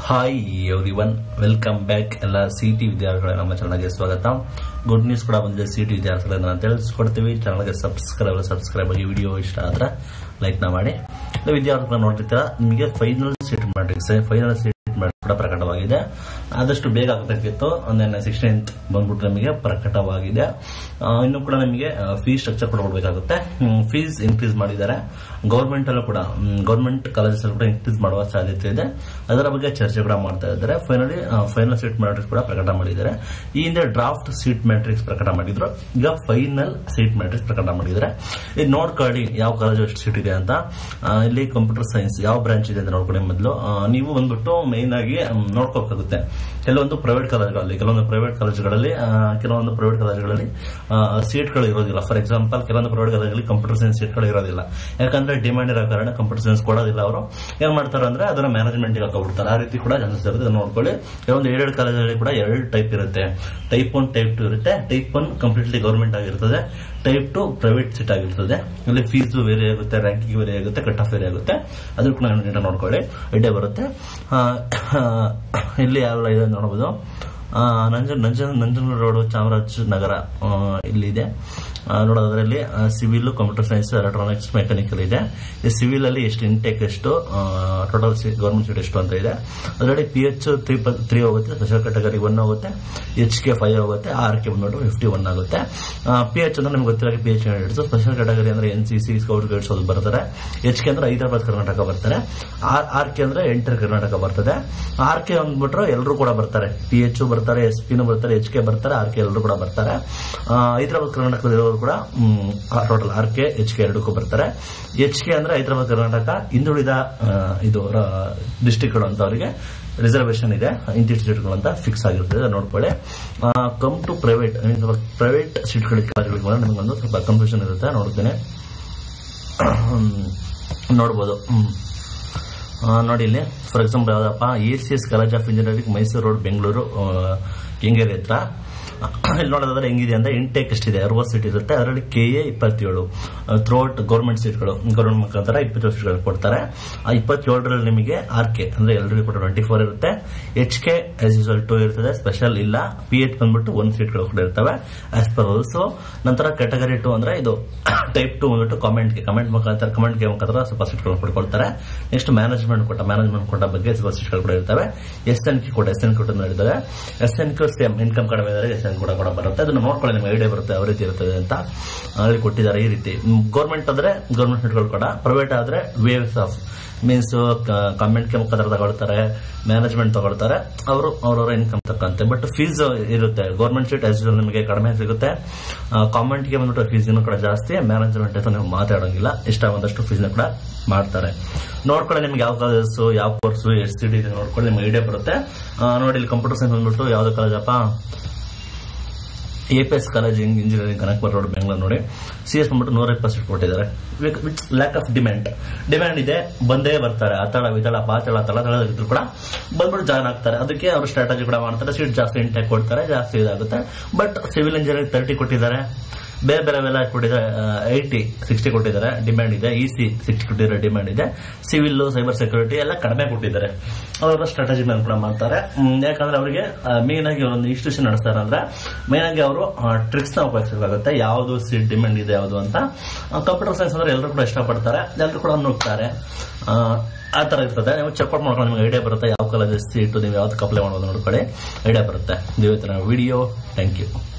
hi everyone welcome back ಎಲ್ಲ C T ವಿದ್ಯಾರ್ಥಿಗಳ ನಮ್ಮ ಚಾನಲ್ಗೆ ಸ್ವಾಗತ ಗುಡ್ ನ್ಯೂಸ್ ಕೂಡ ಬಂದಿದೆ ಸಿ ಟಿ ವಿದ್ಯಾರ್ಥಿಗಳನ್ನ ನಾವು ತಿಳಿಸ್ಕೊಡ್ತೀವಿ ಚಾನಲ್ಗೆ ಸಬ್ಸ್ಕ್ರೈಬ್ ಸಬ್ಸ್ಕ್ರೈಬ್ ಆಗಿ ವಿಡಿಯೋ ಇಷ್ಟ ಆದ್ರೆ ಲೈಕ್ ನ ಮಾಡಿ ಇಲ್ಲ ವಿದ್ಯಾರ್ಥಿಗಳನ್ನ ನೋಡ್ತಿರ್ತೀರ ನಿಮಗೆ final seat matrix final seat matrix ಕೂಡ ಪ್ರಕಟವಾಗಿದೆ ಆದಷ್ಟು ಬೇಗ ಆಗಬೇಕಿತ್ತು ಒಂದೇನೆ ಸಿಕ್ಸ್ಟೀನ್ತ್ ಬಂದ್ಬಿಟ್ಟು ನಮಗೆ ಪ್ರಕಟವಾಗಿದೆ ಆ, ಇನ್ನು ಕೂಡ ನಮಗೆ ಫೀಸ್ ಸ್ಟ್ರಕ್ಚರ್ ಕೂಡ ಕೊಡಬೇಕಾಗುತ್ತೆ ಫೀಸ್ ಇನ್ಕ್ರೀಸ್ ಮಾಡಿದ್ದಾರೆ ಗೌರ್ಮೆಂಟ್ ಅಲ್ಲೂ ಕೂಡ ಗೌರ್ಮೆಂಟ್ ಕಾಲೇಜಸ್ ಅಲ್ಲೂ ಕೂಡ ಇನ್ಕ್ರೀಸ್ ಮಾಡುವ ಸಾಧ್ಯತೆ ಇದೆ ಅದರ ಬಗ್ಗೆ ಚರ್ಚೆ ಕೂಡ ಮಾಡ್ತಾ ಇದ್ದಾರೆ ಫೈನಲಿ ಫೈನಲ್ ಸೀಟ್ ಮ್ಯಾಟ್ರಿಕ್ಸ್ ಕೂಡ ಪ್ರಕಟ ಮಾಡಿದ್ದಾರೆ ಈ ಹಿಂದೆ ಡ್ರಾಫ್ಟ್ ಸೀಟ್ ಮ್ಯಾಟ್ರಿಕ್ಸ್ ಪ್ರಕಟ ಮಾಡಿದ್ರು ಈಗ ಫೈನಲ್ ಸೀಟ್ ಮ್ಯಾಟ್ರಿಕ್ಸ್ ಪ್ರಕಟ ಮಾಡಿದ್ದಾರೆ ಇದು ನೋಡ್ಕೊಳ್ಳಿ ಯಾವ ಕಾಲೇಜ್ ಎಷ್ಟು ಸೀಟ್ ಇದೆ ಅಂತ ಆ, ಇಲ್ಲಿ ಕಂಪ್ಯೂಟರ್ ಸೈನ್ಸ್ ಯಾವ ಬ್ರಾಂಚ್ ಇದೆ ಅಂತ ನೋಡ್ಕೊಳ್ಳಿ ಮೊದಲು ಆ, ನೀವು ಬಂದ್ಬಿಟ್ಟು ಮೈನ್ ಆಗಿ ಮ್, ನೋಡ್ಕೋಬೇಕಾಗುತ್ತೆ ಕೆಲವೊಂದು ಪ್ರೈವೇಟ್ ಕಾಲೇಜ್ಗಳಲ್ಲಿ ಕೆಲವೊಂದು ಪ್ರೈವೇಟ್ ಕಾಲೇಜ್ಗಳಲ್ಲಿ ಆ, ಕೆಲವೊಂದು ಪ್ರೈವೇಟ್ ಕಾಲೇಜ್ಗಳಲ್ಲಿ ಸೀಟ್ಗಳು ಇರೋದಿಲ್ಲ ಫಾರ್ ಎಕ್ಸಾಂಪಲ್ ಕೆಲವೊಂದು ಪ್ರೈವೇಟ್ ಕಾಲೇಜಲ್ಲಿ ಕಂಪ್ಯೂಟರ್ ಸೈನ್ಸ್ ಸೀಟ್ಗಳು ಇರೋದಿಲ್ಲ ಯಾಕಂದ್ರೆ ಡಿಮ್ಯಾಂಡ್ ಇರೋ ಕಾರಣ ಕಂಪ್ಯೂಟರ್ ಸೈನ್ಸ್ ಕೊಡೋದಿಲ್ಲ ಅವರು ಏನ್ ಮಾಡ್ತಾರೆ ಅಂದ್ರೆ ಅದನ್ನ ಮ್ಯಾನೇಜ್ಮೆಂಟ್ ಹಾಕೊಬಿಡ್ತಾರೆ ಆ ರೀತಿ ಕೂಡ ಚಾನ್ಸಸ್ ಇರುತ್ತೆ ಅದನ್ನ ನೋಡ್ಕೊಳ್ಳಿ ಕೆಲವೊಂದು ಎರಡು ಕಾಲೇಜಲ್ಲಿ ಕೂಡ ಎರಡು ಟೈಪ್ ಇರುತ್ತೆ ಟೈಪ್ ಒನ್ ಟೈಪ್ ಟು ಇರುತ್ತೆ ಟೈಪ್ ಒನ್ ಕಂಪ್ಲೀಟ್ಲಿ ಗೌರ್ಮೆಂಟ್ ಆಗಿರ್ತದೆ ಟೈಪ್ ಟು ಪ್ರೈವೇಟ್ ಸೀಟ್ ಆಗಿರ್ತದೆ ಇಲ್ಲಿ ಫೀಸು ಬೇರೆ ಆಗುತ್ತೆ ರ್ಯಾಂಕಿಂಗ್ ಬೇರೆ ಆಗುತ್ತೆ ಕಟ್ ಆಫ್ ಬೇರೆ ಆಗುತ್ತೆ ಅದ್ರ ಕೂಡ ನೀಟಾಗಿ ನೋಡ್ಕೊಳ್ಳಿ ಐಡಿಯಾ ಬರುತ್ತೆ ಆ, ಇಲ್ಲಿ ಯಾವೆಲ್ಲ ಇದೆ ಅಂತ ನೋಡಬಹುದು ಆ, ನಂಜನ್ ನಂಜನ್ ನಂಜನಗೂಡು ರೋಡ್ ಚಾಮರಾಜನಗರ ಆ, ಇಲ್ಲಿದೆ ಆ, ನೋಡೋದ್ರಲ್ಲಿ civil computer science electronics mechanical ಇದೆ ಈ ಸಿವಿಲ್ ಅಲ್ಲಿ ಎಷ್ಟು ಇಂಟೇಕ್ ಎಷ್ಟು ಟೋಟಲ್ ಗೌರ್ಮೆಂಟ್ ಸೀಟ್ ಎಷ್ಟು ಅಂತ ಇದೆ ಅದರಲ್ಲಿ ಪಿ ಎಚ್ ತ್ರೀ ತ್ರೀ ಹೋಗುತ್ತೆ ಸ್ಪೆಷಲ್ ಕ್ಯಾಟಗರಿ ಒನ್ ಹೋಗುತ್ತೆ ಎಚ್ ಕೆ ಫೈವ್ ಹೋಗುತ್ತೆ ಆರ್ ಕೆ ಬಂದ್ಬಿಟ್ಟು ಫಿಫ್ಟಿ ಒನ್ ಆಗುತ್ತೆ ಪಿ ಎಚ್ ಅಂದ್ರೆ ನಿಮ್ಗೆ ಗೊತ್ತಿರೋ P H candidates special category ಅಂದ್ರೆ N C C scout guides ಅದು ಬರ್ತಾರೆ ಎಚ್ ಕೆ ಅಂದ್ರೆ ಹೈದರಾಬಾದ್ ಕರ್ನಾಟಕ ಬರ್ತಾರೆ ಆರ್ ಆರ್ ಕೆ ಅಂದ್ರೆ ಎಂಟರ್ ಕರ್ನಾಟಕ ಬರ್ತದೆ ಆರ್ ಕೆ ಅಂದ್ಬಿಟ್ರೆ ಎಲ್ಲರೂ ಕೂಡ ಬರ್ತಾರೆ ಪಿ ಎಚ್ ಬರ್ತಾರೆ ಎಸ್ ಪಿನೂ ಬರ್ತಾರೆ ಎಚ್ ಕೆ ಬರ್ತಾರೆ ಆರ್ ಕೆ ಎಲ್ಲರೂ ಕೂಡ ಬರ್ತಾರೆ ಆ, ಹೈದರಾಬಾದ್ ಕರ್ನಾಟಕದಲ್ಲಿರೋರು ಕೂಡ total R K H K ಎರಡಕ್ಕೂ ಬರ್ತಾರೆ ಎಚ್ ಕೆ ಅಂದ್ರೆ ಹೈದರಾಬಾದ್ ಕರ್ನಾಟಕ ಹಿಂದುಳಿದ ಆ, ಇದು ಡಿಸ್ಟಿಕ್ಗಳು ಅಂತ ಅವರಿಗೆ ರಿಸರ್ವೇಶನ್ ಇದೆ ಇನ್ಸ್ಟಿಟ್ಯೂಟ್ಗಳು ಅಂತ ಫಿಕ್ಸ್ ಆಗಿರ್ತದೆ ಅದನ್ನ ನೋಡ್ಕೊಳ್ಳಿ ಕಮ್ ಟು ಪ್ರೈವೇಟ್ ಪ್ರೈವೇಟ್ ಸೀಟ್ಗಳಿಗೆ ಕಾಲೇಜ್ಗಳಿಗೆ ಬಂದ್ರೆ ನಿಮಗೊಂದು ಸ್ವಲ್ಪ ಕನ್ಫ್ಯೂಷನ್ ಇರುತ್ತೆ ನೋಡ್ತೇನೆ ನೋಡ್ಬೋದು ಹ್ಮ್ ಆ, ನೋಡಿ ಇಲ್ಲಿ ಫಾರ್ ಎಕ್ಸಾಂಪಲ್ ಯಾವ್ದಪ್ಪ A C S college of engineering Mysuru road Bengaluru ಆ, ಕೆಂಗೇರಿ ಹತ್ರ ಇಲ್ಲಿ ನೋಡೋದಾದ್ರೆ ಹೆಂಗಿದೆ ಅಂದ್ರೆ ಇಂಟೇಕ್ ಎಷ್ಟಿದೆ ಅರವತ್ತು ಸೀಟ್ ಇರುತ್ತೆ ಅದರಲ್ಲಿ ಕೆ ಎ ಇಪ್ಪತ್ತೇಳು ಥ್ರೂಔಟ್ ಗೌರ್ಮೆಂಟ್ ಸೀಟ್ಗಳು ಗೌರ್ಮೆಂಟ್ ಮುಖಾಂತರ ಇಪ್ಪತ್ತೇಳು ಸೀಟ್ಗಳು ಕೊಡ್ತಾರೆ ಆ ಇಪ್ಪತ್ತೇಳರಲ್ಲಿ ನಿಮಗೆ ಆರ್ ಕೆ ಅಂದ್ರೆ ಎಲ್ಲರಿಗೂ ಕೂಡ ಟ್ವೆಂಟಿ ಫೋರ್ ಇರುತ್ತೆ H K as usual two ಇರ್ತದೆ ಸ್ಪೆಷಲ್ ಇಲ್ಲ ಪಿ ಎಚ್ ಬಂದ್ಬಿಟ್ಟು ಒಂದು ಸೀಟ್ಗಳು ಕೂಡ ಇರ್ತವೆ ಆಸ್ ಪರ್ ರೂಲ್ಸ್ ನಂತರ ಕ್ಯಾಟಗರಿ ಟು ಅಂದ್ರೆ ಇದು ಟೈಪ್ ಟು ಬಂದ್ಬಿಟ್ಟು ಕಾಮೆಂಟ್ಗೆ ಕಮೆಂಟ್ ಮುಖಾಂತರ ಕಮೆಂಟ್ಗೆ ಮುಖಾಂತರ ಸ್ವಲ್ಪ ಸೀಟ್ಗಳು ಕೊಡ್ಕೊಳ್ತಾರೆ ನೆಕ್ಸ್ಟ್ ಮ್ಯಾನೇಜ್ಮೆಂಟ್ ಕೊಟ್ಟ ಮ್ಯಾನೇಜ್ಮೆಂಟ್ ಕೊಟ್ಟ ಬಗ್ಗೆ ಸ್ವಲ್ಪ ಸೀಟ್ಗಳು ಕೂಡ ಇರ್ತವೆ ಎಸ್ ಎನ್ ಕಿ ಕೂಡ ಎಸ್ ಎನ್ ಕೂಡ ಇರ್ತವೆ S N Q same income ಕಡಿಮೆ ಇದ್ದಾರೆ ಎಸ್ ಎನ್ ಕೂಡ ಕೂಡ ಬರುತ್ತೆ ಅದನ್ನ ನೋಡ್ಕೊಳ್ಳಿ ನಿಮ್ಗೆ ಐಡಿಯಾ ಬರುತ್ತೆ ಯಾವ ರೀತಿ ಇರ್ತದೆ ಅಂತ ಅಲ್ಲಿ ಕೊಟ್ಟಿದ್ದಾರೆ ಈ ರೀತಿ ಗೌರ್ಮೆಂಟ್ ಆದ್ರೆ ಗೌರ್ಮೆಂಟ್ ಸೀಟ್ಗಳು ಕೂಡ ಪ್ರೈವೇಟ್ ಆದ್ರೆ ವೇವ್ಸ್ ಆಫ್ ಮೀನ್ಸ್ ಕಮೆಂಟ್ಗೆ ಮುಖಾಂತರ ತಗೊಳ್ತಾರೆ ಮ್ಯಾನೇಜ್ಮೆಂಟ್ ತಗೊಳ್ತಾರೆ ಅವರು ಅವರವರ ಇನ್ಕಮ್ ತಕ್ಕಂತೆ ಬಟ್ ಫೀಸ್ ಇರುತ್ತೆ ಗೌರ್ಮೆಂಟ್ ಸೀಟ್ ಆಸ್ ನಿಮಗೆ ಕಡಿಮೆ ಸಿಗುತ್ತೆ ಕಾಮೆಂಟ್ಗೆ ಬಂದ್ಬಿಟ್ಟು ಫೀಸ್ ಕೂಡ ಜಾಸ್ತಿ ಮ್ಯಾನೇಜ್ಮೆಂಟ್ ಅಂತ ನೀವು ಮಾತಾಡೋಂಗಿಲ್ಲ ಇಷ್ಟ ಒಂದಷ್ಟು ಫೀಸ್ ಕೂಡ ಮಾಡ್ತಾರೆ ನೋಡ್ಕೊಳ್ಳಿ ನಿಮ್ಗೆ ಯಾವ ಕಾಲೇಜಸ್ ಯಾವ ಕೋರ್ಸ್ ಎಷ್ಟು ಸಿಟಿ ಇದೆ ನೋಡ್ಕೊಳ್ಳಿ ನಿಮ್ಗೆ ಐಡಿಯಾ ಬರುತ್ತೆ ಆ, ನೋಡಿ ಇಲ್ಲಿ ಕಂಪ್ಯೂಟರ್ ಸೈನ್ಸ್ ಬಂದ್ಬಿಟ್ಟು ಯಾವ್ದು ಕಾಲೇಜಪ್ಪ A P S college engineering Kanakapura road Bengaluru ನೋಡಿ ಸಿ ಎಸ್ ಬಂದ್ಬಿಟ್ಟು ನೂರ ಇಪ್ಪತ್ತು ಸೀಟ್ ಕೊಟ್ಟಿದ್ದಾರೆ which lack of demand demand ಇದೆ ಬಂದೇ ಬರ್ತಾರೆ ಅತಳ ವಿತಳ ಪಾತಳ ತಳ ತಳ ಇದ್ರು ಕೂಡ ಬಂದ್ಬಿಟ್ಟು ಜಾಯ್ನ್ ಆಗ್ತಾರೆ ಅದಕ್ಕೆ ಅವರು ಸ್ಟ್ರಾಟಜಿ ಕೂಡ ಮಾಡ್ತಾರೆ ಸೀಟ್ ಜಾಸ್ತಿ ಇಂಟ್ಯಾಕ್ ಕೊಡ್ತಾರೆ ಜಾಸ್ತಿ ಇದಾಗುತ್ತೆ ಬಟ್ ಸಿವಿಲ್ ಇಂಜಿನಿಯರಿಂಗ್ ತರ್ಟಿ ಕೊಟ್ಟಿದ್ದಾರೆ ಬೇರೆ ಬೇರೆ ಅವೆಲ್ಲ ಕೊಟ್ಟಿದ್ದಾರೆ ಐಟಿ ಸಿಕ್ಸ್ಟಿ ಕೊಟ್ಟಿದ್ದಾರೆ ಡಿಮ್ಯಾಂಡ್ ಇದೆ ಇ ಸಿ ಸಿಕ್ಸ್ಟಿ ಕೊಟ್ಟಿದ್ದಾರೆ ಡಿಮ್ಯಾಂಡ್ ಇದೆ ಸಿವಿಲ್ ಸೈಬರ್ ಸೆಕ್ಯೂರಿಟಿ ಎಲ್ಲ ಕಡಿಮೆ ಕೊಟ್ಟಿದ್ದಾರೆ ಅವರ ಸ್ಟ್ರಾಟಜಿ ಮೇಲೆ ಕೂಡ ಮಾಡ್ತಾರೆ ಹ್ಮ್, ಯಾಕಂದ್ರೆ ಅವರಿಗೆ ಮೇನ್ ಆಗಿ ಒಂದು ಇನ್ಸ್ಟಿಟ್ಯೂಷನ್ ನಡೆಸ್ತಾರೆ ಅಂದ್ರೆ ಮೇನ್ ಆಗಿ ಅವರು ಟ್ರಿಕ್ಸ್ ನ ಉಪಯೋಗಿಸಬೇಕಾಗುತ್ತೆ ಯಾವುದು ಸೀಟ್ ಡಿಮ್ಯಾಂಡ್ ಇದೆ ಯಾವುದು ಅಂತ ಕಂಪ್ಯೂಟರ್ ಸೈನ್ಸ್ ಅಂದ್ರೆ ಎಲ್ಲರೂ ಕೂಡ ಇಷ್ಟಪಡ್ತಾರೆ ಎಲ್ಲರೂ ಕೂಡ ನುಗ್ತಾರೆ ಆ, ಆ ತರ ಇರ್ತದೆ ನೀವು ಚೆಕ್ಔಟ್ ಮಾಡ್ಕೊಂಡು ನಿಮ್ಗೆ ಐಡಿಯಾ ಬರುತ್ತೆ ಯಾವ ಕಾಲೇಜ್ ಸೀಟು ನೀವು ಯಾವ್ದಕ್ಕೆ ಅಪ್ಲೈ ಮಾಡೋದು ನೋಡ್ಕೊಳ್ಳಿ ಐಡಿಯಾ ಬರುತ್ತೆ ಇವತ್ತಿನ ವಿಡಿಯೋ ಥ್ಯಾಂಕ್ ಯು